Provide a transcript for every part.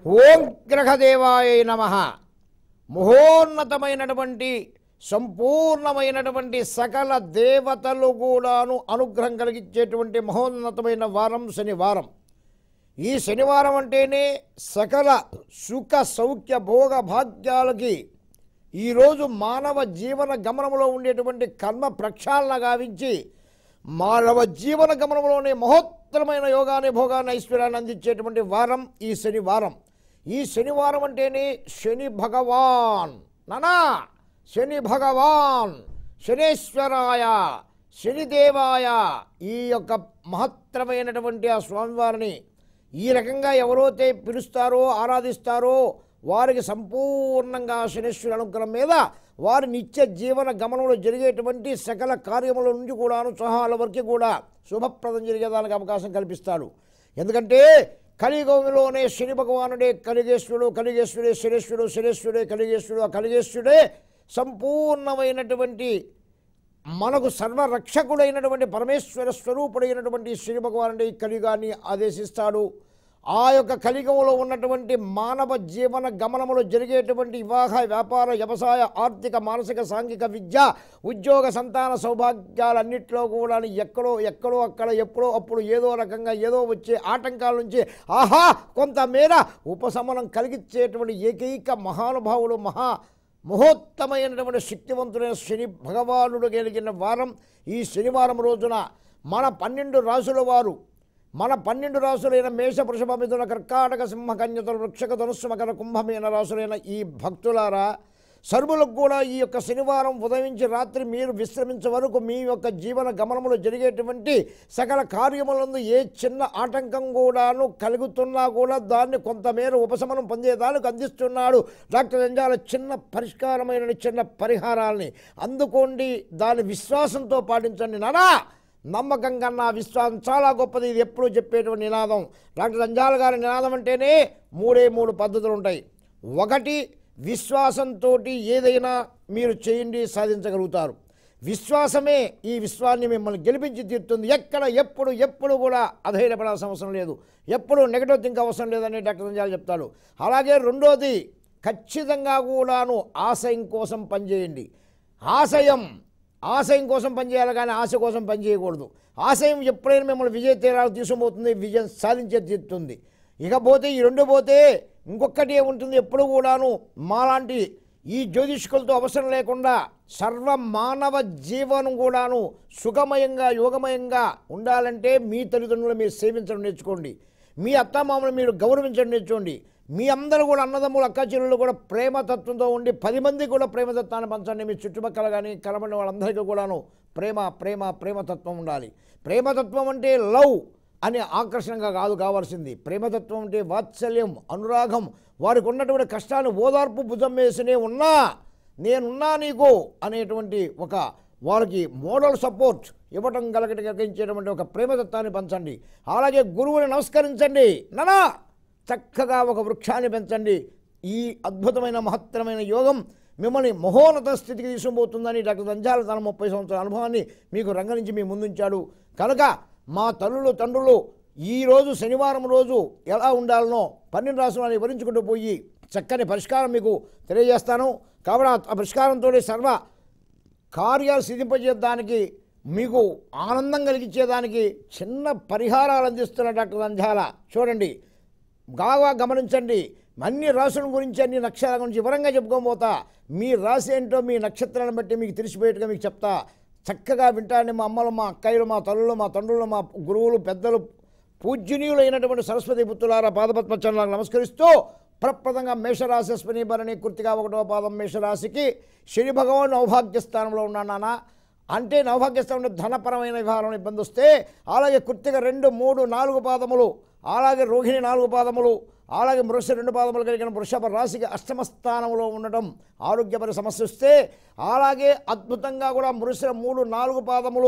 ఓం గ్రహదేవాయ నమ మహోన్నతమైనటువంటి సంపూర్ణమైనటువంటి సకల దేవతలు కూడాను అనుగ్రహం కలిగించేటువంటి మహోన్నతమైన వారం శనివారం ఈ శనివారం అంటేనే సకల సుఖ సౌఖ్య భోగ భాగ్యాలకి ఈరోజు మానవ జీవన గమనంలో ఉండేటువంటి కర్మ ప్రక్షాళన గావించి మానవ జీవన గమనంలోనే మహోత్తరమైన యోగాన్ని భోగాన్ని ఐశ్వర్యాన్ని అందించేటువంటి వారం ఈ శనివారం ఈ శనివారం అంటేనే శని భగవాన్ నానా శని భగవాన్ శనేశ్వరాయ శనిదేవాయ ఈ యొక్క మహత్తరమైనటువంటి ఆ స్వామివారిని ఈ రకంగా ఎవరైతే పిలుస్తారో ఆరాధిస్తారో వారికి సంపూర్ణంగా శనేశ్వరి అనుగ్రహం మీద వారి నిత్య జీవన గమనంలో జరిగేటువంటి సకల కార్యముల నుంచి కూడాను సహాల వరకు కూడా శుభప్రదం జరిగేదానికి అవకాశం కల్పిస్తాడు ఎందుకంటే కలియుగంలోనే శని భగవానుడే కలిగేశ్వరుడు కలిగేశ్వరుడే శనేశ్వరుడు శనేశ్వరుడే కలిగేశ్వరుడు ఆ కలిగేశ్వరుడే సంపూర్ణమైనటువంటి మనకు సర్వరక్షకుడైనటువంటి పరమేశ్వర స్వరూపుడైనటువంటి శ్రీ భగవానుడి కలియుగాన్ని ఆదేశిస్తాడు ఆ యొక్క కలియుగంలో ఉన్నటువంటి మానవ జీవన గమనములో జరిగేటువంటి వివాహ వ్యాపార వ్యవసాయ ఆర్థిక మానసిక సాంఘిక విద్య ఉద్యోగ సంతాన సౌభాగ్యాలన్నింటిలో కూడా ఎక్కడో ఎక్కడో అక్కడ ఎప్పుడో అప్పుడు ఏదో రకంగా ఏదో వచ్చే ఆటంకాల నుంచి ఆహా కొంతమేర ఉపశమనం కలిగించేటువంటి ఏకైక మహానుభావుడు మహా మహోత్తమైనటువంటి శక్తివంతుడైన శని భగవానుడు కలిగిన వారం ఈ శనివారం రోజున మన పన్నెండు రాసుల వారు మన పన్నెండు రాసులైన మేష వృషభ మిథున కర్కాటక సింహ కన్యతలు వృక్షక ధనుస్సు మకర కుంభమైన రాసులైన ఈ భక్తులారా సర్వులకు కూడా ఈ యొక్క శనివారం ఉదయించి రాత్రి మీరు విశ్రమించే వరకు మీ యొక్క జీవన గమనములో జరిగేటువంటి సకల కార్యములందు ఏ చిన్న ఆటంకం కూడాను కలుగుతున్నా కూడా దాన్ని కొంతమేర ఉపశమనం పొందేదానికి అందిస్తున్నాడు డాక్టర్ అంజాల చిన్న పరిష్కారమైన చిన్న పరిహారాల్ని అందుకోండి దాని విశ్వాసంతో పాటించండి నానా నమ్మకం కన్నా విశ్వాసం చాలా గొప్పది ఇది ఎప్పుడూ చెప్పేటువంటి నినాదం డాక్టర్ అంజాల గారి నినాదం అంటేనే మూడే మూడు పద్ధతులు ఉంటాయి ఒకటి విశ్వాసంతో ఏదైనా మీరు చేయండి సాధించగలుగుతారు విశ్వాసమే ఈ విశ్వాన్ని మిమ్మల్ని గెలిపించి తీరుతుంది ఎక్కడ ఎప్పుడు ఎప్పుడు కూడా అధైర్యపడాల్సిన అవసరం లేదు ఎప్పుడు నెగటివ్ థింక్ అవసరం లేదని డాక్టర్ సంజాల్ చెప్తాడు అలాగే రెండోది ఖచ్చితంగా కూడాను ఆశయం కోసం పనిచేయండి ఆశయం ఆశయం కోసం పనిచేయాలి కానీ ఆశ కోసం పనిచేయకూడదు ఆశయం ఎప్పుడైనా మిమ్మల్ని విజయ తీరాలు తీసుకుపోతుంది విజయం సాధించే తీరుతుంది ఇకపోతే ఈ రెండు పోతే ఇంకొకటి ఉంటుంది ఎప్పుడు కూడాను మాలాంటి ఈ జ్యోతిష్కులతో అవసరం లేకుండా సర్వ మానవ జీవనం కూడాను సుఖమయంగా యోగమయంగా ఉండాలంటే మీ తల్లిదండ్రులు మీరు సేవించడం నేర్చుకోండి మీ అత్తమామలు మీరు గౌరవించడం నేర్చుకోండి మీ అందరూ కూడా అన్నదమ్ములు అక్క చెల్లెళ్ళు కూడా ప్రేమతత్వంతో ఉండి పది మంది కూడా ప్రేమతత్వాన్ని పంచండి మీ చుట్టుపక్కల కానీ కలబడిన వాళ్ళందరికీ కూడాను ప్రేమ ప్రేమ ప్రేమతత్వం ఉండాలి ప్రేమతత్వం అంటే లవ్ అనే ఆకర్షణగా కాదు కావాల్సింది ప్రేమతత్వం అంటే వాత్సల్యం అనురాగం వారికి ఉన్నటువంటి కష్టాన్ని ఓదార్పు భుజం వేసినే ఉన్నా నేనున్నా నీకు అనేటువంటి ఒక వాళ్ళకి మోడల్ సపోర్ట్ ఇవ్వటం కలగటి కలిగించేటువంటి ఒక ప్రేమతత్వాన్ని పంచండి అలాగే గురువుని నమస్కరించండి నానా చక్కగా ఒక వృక్షాన్ని పెంచండి ఈ అద్భుతమైన మహత్తరమైన యోగం మిమ్మల్ని మహోన్నత స్థితికి తీసుకుపోతుందని డాక్టర్ దంజాల తన ముప్పై సంవత్సరాల అనుభవాన్ని మీకు రంగరించి మీ ముందుంచాడు కనుక మా తల్లులు తండ్రులు ఈ రోజు శనివారం రోజు ఎలా ఉండాలనో పన్నెండు రాష్ట్రాలను వివరించుకుంటూ పోయి చక్కని పరిష్కారం మీకు తెలియజేస్తాను కాబట్టి ఆ పరిష్కారంతో సర్వ కార్యాలు సిద్ధింపజేయడానికి మీకు ఆనందం కలిగించేదానికి చిన్న పరిహారాలు అందిస్తున్న డాక్టర్ రంజాల చూడండి బాగా గమనించండి అన్ని రాసుల గురించి అన్ని నక్షత్రాల గురించి వివరంగా చెప్పుకోబోతా మీ రాశి ఏంటో మీ నక్షత్రాలను బట్టి మీకు తెలిసిపోయేట్టుగా మీకు చెప్తా చక్కగా వింటాండి మా అమ్మలు మా అక్కయ్యలు మా తల్లులు మా తండ్రులు మా గురువులు పెద్దలు పూజ్యనీయులైనటువంటి సరస్వతి పుత్రులారా పాదపద్మచరణాలకు నమస్కరిస్తూ ప్రప్రదంగా మేషరాశి స్పని భరణి కృతిగా ఒకటో పాదం మేషరాశికి శని భగవాన్ నౌభాగ్య స్థానంలో ఉన్నాను నాన్న అంటే నౌభాగ్య స్థానంలో ధనపరమైన వ్యవహారం ఇబ్బంది వస్తే అలాగే కృతిక రెండు మూడు నాలుగు పాదములు అలాగే రోహిణి నాలుగు పాదములు అలాగే మృష రెండు పాదములు కలిగిన వృషభ రాశికి అష్టమ స్థానంలో ఉండటం ఆరోగ్యపరి సమస్య వస్తే అలాగే అద్భుతంగా కూడా మృష మూడు నాలుగు పాదములు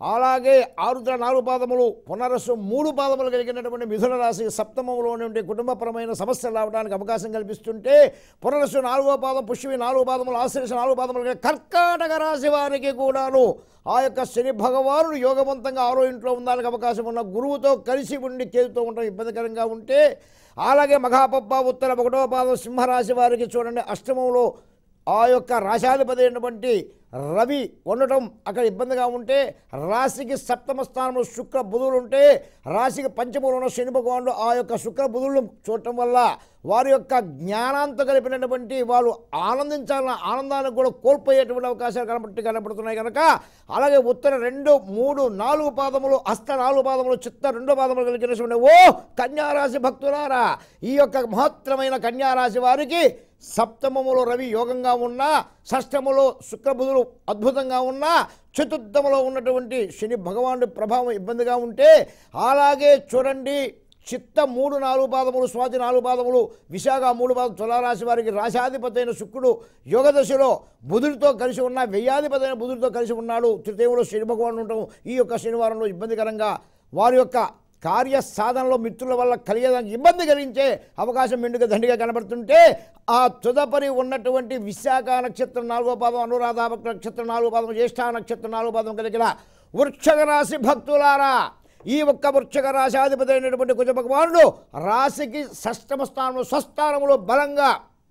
అలాగే ఆరుద్ర నాలుగు పాదములు పునరస్సు మూడు పాదములు కలిగినటువంటి మిథున రాశి సప్తమంలో ఉండే కుటుంబపరమైన సమస్యలు రావడానికి అవకాశం కల్పిస్తుంటే పునరస్సు నాలుగో పాదం పుష్యమి నాలుగు పాదములు ఆశ్రయిష నాలుగు పాదములు కలిగిన కర్కాటక రాశి వారికి కూడాను ఆ యొక్క శని భగవానుడు యోగవంతంగా ఆరో ఇంట్లో ఉండడానికి అవకాశం ఉన్న గురువుతో కలిసి ఉండి కేతుతో ఉండడం ఇబ్బందికరంగా ఉంటే అలాగే మఘాపప్ప ఉత్తర ఒకటో పాదం సింహరాశి వారికి చూడండి అష్టమంలో ఆ యొక్క రాశాధిపతి అయినటువంటి రవి ఉండటం అక్కడ ఇబ్బందిగా ఉంటే రాశికి సప్తమ స్థానంలో శుక్ర బుధులు ఉంటే రాశికి పంచమంలో ఉన్న శని భగవానుడు ఆ యొక్క శుక్ర బుధులను చూడటం వల్ల వారి యొక్క జ్ఞానంతో కలిపినటువంటి వాళ్ళు ఆనందించాలన్న ఆనందాన్ని కూడా కోల్పోయేటువంటి అవకాశాలు కనబట్టి కనబడుతున్నాయి కనుక అలాగే ఉత్తర రెండు మూడు నాలుగు పాదములు హస్త నాలుగు పాదములు చిత్త రెండు పాదములు కలిగినటువంటి ఓ కన్యారాశి భక్తులారా ఈ యొక్క మహత్తరమైన కన్యారాశి వారికి సప్తమములో రవి యోగంగా ఉన్నా షష్టములో శుక్రబుధులు అద్భుతంగా ఉన్నా చతుర్థములో ఉన్నటువంటి శని భగవానుడి ప్రభావం ఇబ్బందిగా ఉంటే అలాగే చూడండి చిత్త మూడు నాలుగు పాదములు స్వాతి నాలుగు పాదములు విశాఖ మూడు పాదం తులారాశి వారికి రాశాధిపతి అయిన శుక్రుడు యోగదశలో బుధుడితో కలిసి ఉన్న వెయ్యాధిపతి అయిన బుధుడితో కలిసి ఉన్నాడు తృతీయంలో శని భగవానుడు ఉండటం ఈ యొక్క శనివారంలో ఇబ్బందికరంగా వారి యొక్క కార్య సాధనలో మిత్రుల వల్ల కలిగేదానికి ఇబ్బంది కలిగించే అవకాశం మెండుగా దండిగా కనబడుతుంటే ఆ తుదపరి ఉన్నటువంటి విశాఖ నక్షత్రం నాలుగో పాదం అనురాధ నక్షత్రం నాలుగో పాదం జ్యేష్ఠ నక్షత్రం నాలుగో పాదం కలిగిన వృక్షక రాశి భక్తులారా ఈ ఒక్క వృక్షక రాశాధిపతి అయినటువంటి కుజ భగవానుడు రాశికి షష్టమ స్థానంలో స్వస్థానంలో బలంగా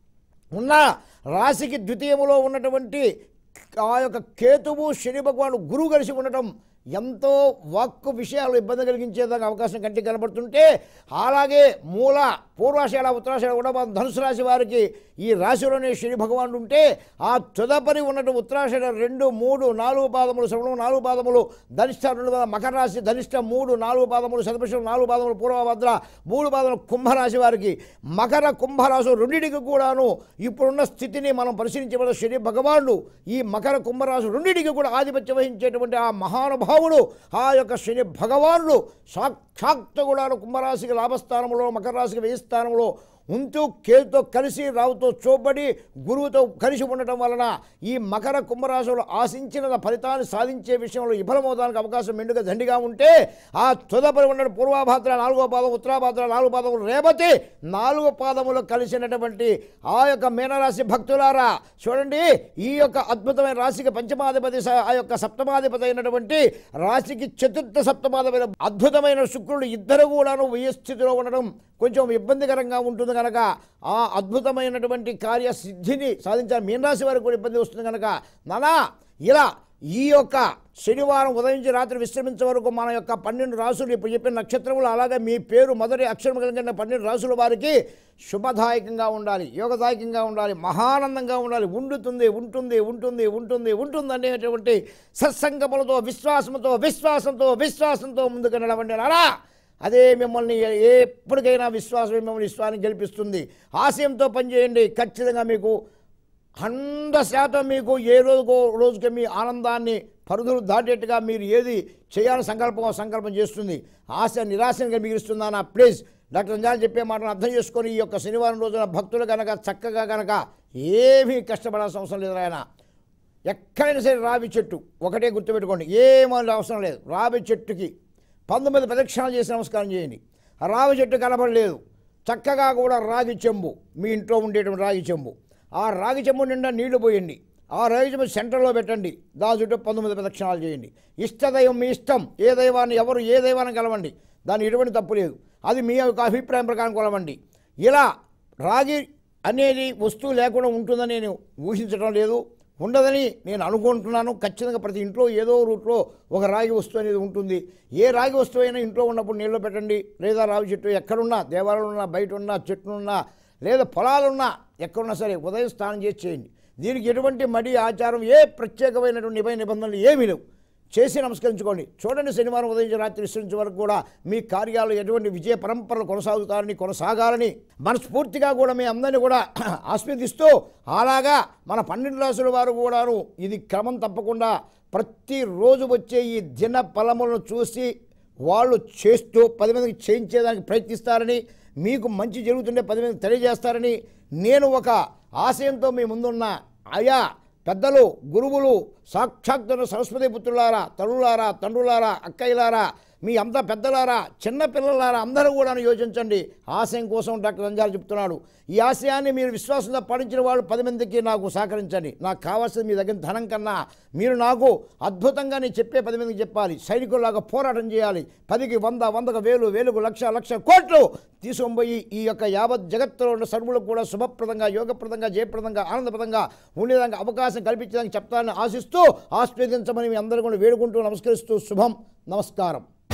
ఉన్న రాశికి ద్వితీయములో ఉన్నటువంటి ఆ యొక్క కేతువు శని భగవాను గురువు కలిసి ఉండటం ఎంతో వాక్కు విషయాలు ఇబ్బంది కలిగించేదానికి అవకాశం కంటికి కనబడుతుంటే అలాగే మూల పూర్వాషాఢ ఉత్తరాషాఢ కూడా మన ధనుసు రాశి వారికి ఈ రాశిలోనే శని భగవానుడు ఉంటే ఆ తుదపరి ఉన్నట్టు ఉత్తరాషాఢ రెండు మూడు నాలుగు పాదములు శ్రవణం నాలుగు పాదములు ధనిష్ట రెండు పాదం మకర రాశి ధనిష్ట మూడు నాలుగు పాదములు శతపక్షం నాలుగు పాదములు పూర్వభద్ర మూడు పాదములు కుంభరాశి వారికి మకర కుంభరాశి రెండింటికి కూడాను ఇప్పుడున్న స్థితిని మనం పరిశీలించబడిన శని భగవానుడు ఈ మకర కుంభరాశి రెండింటికి కూడా ఆధిపత్యం వహించేటువంటి ఆ మహానుభావుడు ఆ యొక్క శని భగవానుడు సాక్షాత్తు కూడా కుంభరాశికి లాభస్థానంలో మకర రాశికి వెయ్యి స్థానంలో ఉంటూ కేతుతో కలిసి రావుతో చూపబడి గురువుతో కలిసి ఉండటం వలన ఈ మకర కుంభరాశులు ఆశించిన ఫలితాన్ని సాధించే విషయంలో విఫలమవడానికి అవకాశం మెండుగా దండిగా ఉంటే ఆ తుదపరి ఉన్న పూర్వాభాద్ర నాలుగో పాదం ఉత్తరాభాద్ర నాలుగో పాదములు రేవతి నాలుగు పాదములు కలిసినటువంటి ఆ యొక్క మీనరాశి భక్తులారా చూడండి ఈ యొక్క అద్భుతమైన రాశికి పంచమాధిపతి స- ఆ యొక్క సప్తమాధిపతి అయినటువంటి రాశికి చతుర్థ సప్తమాధిపతి అద్భుతమైన శుక్రుడు ఇద్దరు కూడాను వ్యయ స్థితిలో ఉండడం కొంచెం ఇబ్బందికరంగా ఉంటుంది కనుక ఆ అద్భుతమైనటువంటి కార్యసిద్ధిని సాధించాలి మీనరాశి వారికి కూడా ఇబ్బంది వస్తుంది కనుక నానా ఇలా ఈ యొక్క శనివారం ఉదయం నుంచి రాత్రి విశ్రమించే వరకు మన యొక్క పన్నెండు రాసులు ఇప్పుడు చెప్పిన నక్షత్రములు అలాగే మీ పేరు మొదటి అక్షరం కలిగిన పన్నెండు రాసుల వారికి శుభదాయకంగా ఉండాలి యోగదాయకంగా ఉండాలి మహానందంగా ఉండాలి ఉండుతుంది ఉంటుంది ఉంటుంది ఉంటుంది ఉంటుంది అనేటువంటి సత్సంగములతో విశ్వాసంతో విశ్వాసంతో విశ్వాసంతో ముందుకు నడవండి నారా అదే మిమ్మల్ని ఏ- ఎప్పటికైనా విశ్వాసం మిమ్మల్ని విశ్వాసాన్ని గెలిపిస్తుంది ఆశయంతో పనిచేయండి ఖచ్చితంగా మీకు హండ్రెడ్ శాతం మీకు ఏ రోజుకో రోజుకి మీ ఆనందాన్ని పరిధులు దాటేట్టుగా మీరు ఏది చేయాలని సంకల్పం ఆ సంకల్పం చేస్తుంది ఆశ నిరాశగా మిగిలిస్తుందా నా ప్లీజ్ డాక్టర్ అంజాలు చెప్పే మాటను అర్థం చేసుకొని ఈ యొక్క శనివారం రోజున భక్తులు కనుక చక్కగా కనుక ఏమీ కష్టపడాల్సిన అవసరం లేదు ఆయన ఎక్కడైనా సరే రావి చెట్టు ఒకటే గుర్తుపెట్టుకోండి ఏమని అవసరం లేదు రావి చెట్టుకి పంతొమ్మిది ప్రదక్షిణాలు చేసి నమస్కారం చేయండి ఆ రావి చెట్టు కనపడలేదు చక్కగా కూడా రాగి చెంబు మీ ఇంట్లో ఉండేటువంటి రాగి చెంబు ఆ రాగి చెంబు నిండా నీళ్లు పోయండి ఆ రాగి చెంబు సెంటర్లో పెట్టండి దాని చుట్టూ పంతొమ్మిది ప్రదక్షిణాలు చేయండి ఇష్టదైవం మీ ఇష్టం ఏ దైవాన్ని ఎవరు ఏ దైవాన్ని కలవండి దాని ఎటువంటి తప్పు లేదు అది మీ యొక్క అభిప్రాయం ప్రకారం కొలవండి ఇలా రాగి అనేది వస్తువు లేకుండా ఉంటుందని నేను ఊహించడం లేదు ఉండదని నేను అనుకుంటున్నాను ఖచ్చితంగా ప్రతి ఇంట్లో ఏదో రూట్లో ఒక రాగి వస్తువు అనేది ఉంటుంది ఏ రాగి వస్తువు అయినా ఇంట్లో ఉన్నప్పుడు నీళ్ళు పెట్టండి లేదా రావి చెట్టు ఎక్కడున్నా దేవాలయం ఉన్నా బయట ఉన్నా చెట్లున్నా లేదా పొలాలున్నా ఎక్కడున్నా సరే ఉదయం స్నానం చేసి చేయండి దీనికి ఎటువంటి మడి ఆచారం ఏ ప్రత్యేకమైనటువంటి నిబంధ నిబంధనలు ఏమీ లేవు చేసి నమస్కరించుకోండి చూడండి శనివారం ఉదయం నుంచి రాత్రి విశ్రమించే వరకు కూడా మీ కార్యాలు ఎటువంటి విజయ పరంపరలు కొనసాగుతారని కొనసాగాలని మనస్ఫూర్తిగా కూడా మీ అందరినీ కూడా ఆస్వాదిస్తూ అలాగా మన పన్నెండు రాసుల వారు కూడాను ఇది క్రమం తప్పకుండా ప్రతిరోజు వచ్చే ఈ దిన ఫలములను చూసి వాళ్ళు చేస్తూ పది మందికి చేయించేదానికి ప్రయత్నిస్తారని మీకు మంచి జరుగుతుంటే పది మందికి తెలియజేస్తారని నేను ఒక ఆశయంతో మీ ముందున్న ఆయా పెద్దలు గురువులు సాక్షాత్తు సరస్వతి పుత్రులారా తల్లులారా తండ్రులారా అక్కయ్యలారా మీ అంతా పెద్దలారా చిన్న పిల్లలారా అందరూ కూడా యోచించండి ఆశయం కోసం డాక్టర్ రంజాలు చెప్తున్నాడు ఈ ఆశయాన్ని మీరు విశ్వాసంతో పాటించిన వాళ్ళు పది మందికి నాకు సహకరించండి నాకు కావాల్సింది మీ దగ్గర ధనం కన్నా మీరు నాకు అద్భుతంగా నేను చెప్పే పది మందికి చెప్పాలి సైనికుల్లాగా పోరాటం చేయాలి పదికి వంద వందకు వేలు వేలుకు లక్ష లక్ష కోట్లు తీసుకొని పోయి ఈ యొక్క యావత్ జగత్తులో ఉన్న సర్వులకు కూడా శుభప్రదంగా యోగప్రదంగా జయప్రదంగా ఆనందప్రదంగా ఉండేదానికి అవకాశం కల్పించడానికి చెప్తానని ఆశిస్తూ ఆస్వాదించమని మీ అందరూ కూడా వేడుకుంటూ నమస్కరిస్తూ శుభం నమస్కారం